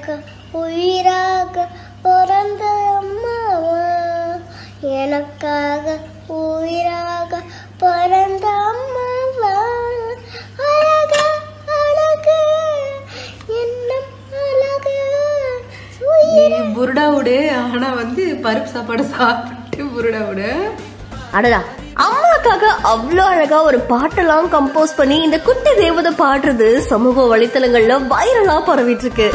உயிராக பிறந்த அம்மாவா எனக்காக உயிராக பிறந்த அம்மாவா அழகா அழகு என்னம் அழகு உயிர் நீ புருடா விடு ஆனா வந்து பருப்பு சாப்பாடு சாப்பிட்டு புருடா விடு அடடா அம்மாக்காக அவ்வளோ அழகா ஒரு பாட்டெல்லாம் கம்போஸ் பண்ணி இந்த குட்டி தேவதை பாடுறது சமூக வலைத்தளங்கள்ல வைரலா பரவிட்டு இருக்கு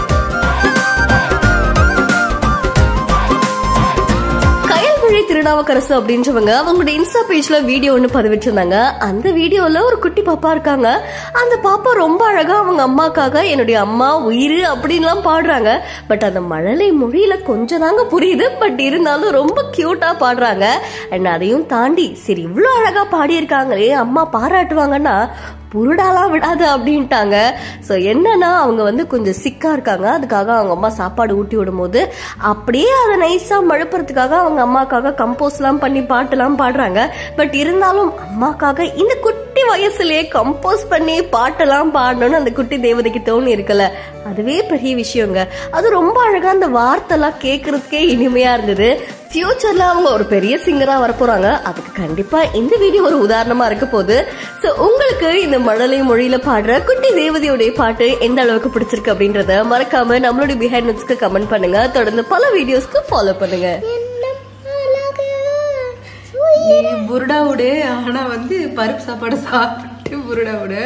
கயல்விழி திருநாவுக்கரசு அப்படின்றவங்க அவங்களுடைய இன்ஸ்டா பேஜ்ல வீடியோ ஒன்று பதிவிட்டிருந்தாங்க அந்த வீடியோல ஒரு குட்டி பாப்பா இருக்காங்க அந்த பாப்பா ரொம்ப அழகா அவங்க அம்மாக்காக என்னுடைய அம்மா உயிர் அப்படின்லாம் பாடுறாங்க பட் அந்த மழலை மொழியில கொஞ்சம் தாங்க புரியுது பட் இருந்தாலும் ரொம்ப கியூட்டா பாடுறாங்க அண்ட் அதையும் தாண்டி சரி இவ்வளோ அழகா பாடியிருக்காங்களே அம்மா பாராட்டுவாங்கன்னா புருடாலாம் விடாது அப்படின்ட்டாங்க ஸோ என்னன்னா அவங்க வந்து கொஞ்சம் சிக்கா இருக்காங்க அதுக்காக அவங்க அம்மா சாப்பாடு ஊட்டி விடும்போது அப்படியே அதை நைஸா மழுப்புறதுக்காக அவங்க அம்மாக்காக கம்போஸ்லாம் பண்ணி பாட்டுலாம் பாடுறாங்க பட் இருந்தாலும் அம்மாக்காக இந்த குட்டி வயசுலயே கம்போஸ் பண்ணி பாட்டெல்லாம் பாடணும்னு அந்த குட்டி தேவதைக்கு தோணி இருக்கல அதுவே பெரிய விஷயங்க அது ரொம்ப அழகா அந்த வார்த்தைலாம் கேட்கறதுக்கே இனிமையா இருந்தது ஃபியூச்சர்ல அவங்க ஒரு பெரிய சிங்கரா வரப்போறாங்க அதுக்கு கண்டிப்பா இந்த வீடியோ ஒரு உதாரணமா இருக்க போகுது சோ உங்களுக்கு இந்த மழலை மொழியில பாடுற குட்டி தேவதையுடைய பாட்டு எந்த அளவுக்கு பிடிச்சிருக்கு அப்படின்றத மறக்காம நம்மளுடைய பிஹைண்ட் நோட்ஸ்க்கு கமெண்ட் பண்ணுங்க தொடர்ந்து பல வீடியோஸ்க்கு ஃபாலோ பண்ணுங்க என்னம் அழகு உயிர் நீ புருடா விடு ஆனா வந்து பருப்பு சாப்பாடு சாப்பிட்டு புருடா விடு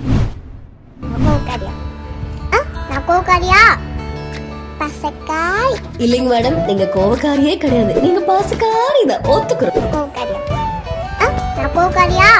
கோகாரியா நான் கோகாரியா பசக்காய் இல்லைங்க மேடம் நீங்க கோவக்காரியே கிடையாது நீங்க பாசக்காரி தான் ஒத்துக்கிறோம் கோகாரியா நான் கோகாரியா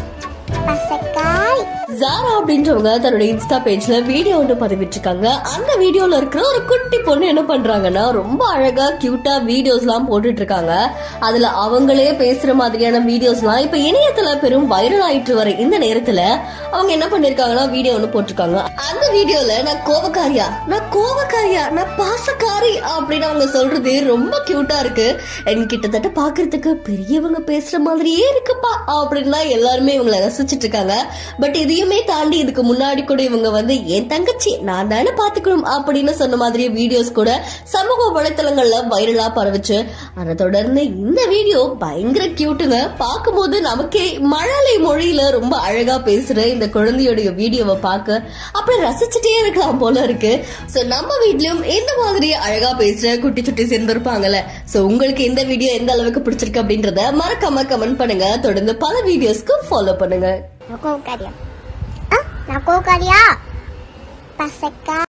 பசக்காய் ஜாரா அப்படின்றவங்க தன்னோட இன்ஸ்டா பேஜ்ல வீடியோ ஒன்று பதிவிட்டிருக்காங்க அந்த வீடியோல இருக்கிற ஒரு குட்டி பொண்ணு என்ன பண்றாங்கன்னா ரொம்ப அழகா கியூட்டா வீடியோஸ் எல்லாம் போட்டுட்டு இருக்காங்க அதுல அவங்களே பேசுற மாதிரியான வீடியோஸ் எல்லாம் இப்ப இணையத்துல பெரும் வைரல் ஆயிட்டு வர இந்த நேரத்துல அவங்க என்ன பண்ணிருக்காங்கன்னா வீடியோ ஒன்று போட்டிருக்காங்க அந்த வீடியோல நான் கோவக்காரியா நான் கோவக்காரியா நான் பாசக்காரி அப்படின்னு அவங்க சொல்றது ரொம்ப கியூட்டா இருக்கு and கிட்டத்தட்ட பாக்குறதுக்கு பெரியவங்க பேசுற மாதிரியே இருக்குப்பா அப்படின்னா எல்லாருமே இவங்களை ரசிச்சிட்டு இருக்காங்க பட் இதையுமே தாண்டி இதுக்கு முன்னாடி கூட இவங்க வந்து என் தங்கச்சி நான் தானே பாத்துக்கணும் அப்படின்னு சொன்ன மாதிரி வீடியோஸ் கூட சமூக வலைத்தளங்கள்ல வைரலா பரவுச்சு அதை தொடர்ந்து இந்த வீடியோ பயங்கர கியூட்டுங்க பார்க்கும்போது நமக்கே மழலை மொழியில ரொம்ப அழகா பேசுற இந்த குழந்தையோடைய வீடியோவை பார்க்க அப்படி ரசிச்சுட்டே இருக்கலாம் போல இருக்கு சோ நம்ம வீட்லயும் இந்த மாதிரி அழகா பேசுற குட்டி சுட்டி சேர்ந்திருப்பாங்கல்ல சோ உங்களுக்கு இந்த வீடியோ எந்த அளவுக்கு பிடிச்சிருக்கு அப்படின்றத மறக்காம கமெண்ட் பண்ணுங்க தொடர்ந்து பல வீடியோஸ்க்கு ஃபாலோ பண்ணுங்க நான் கோகாரியா நான் கோகாரியா பசக்காய்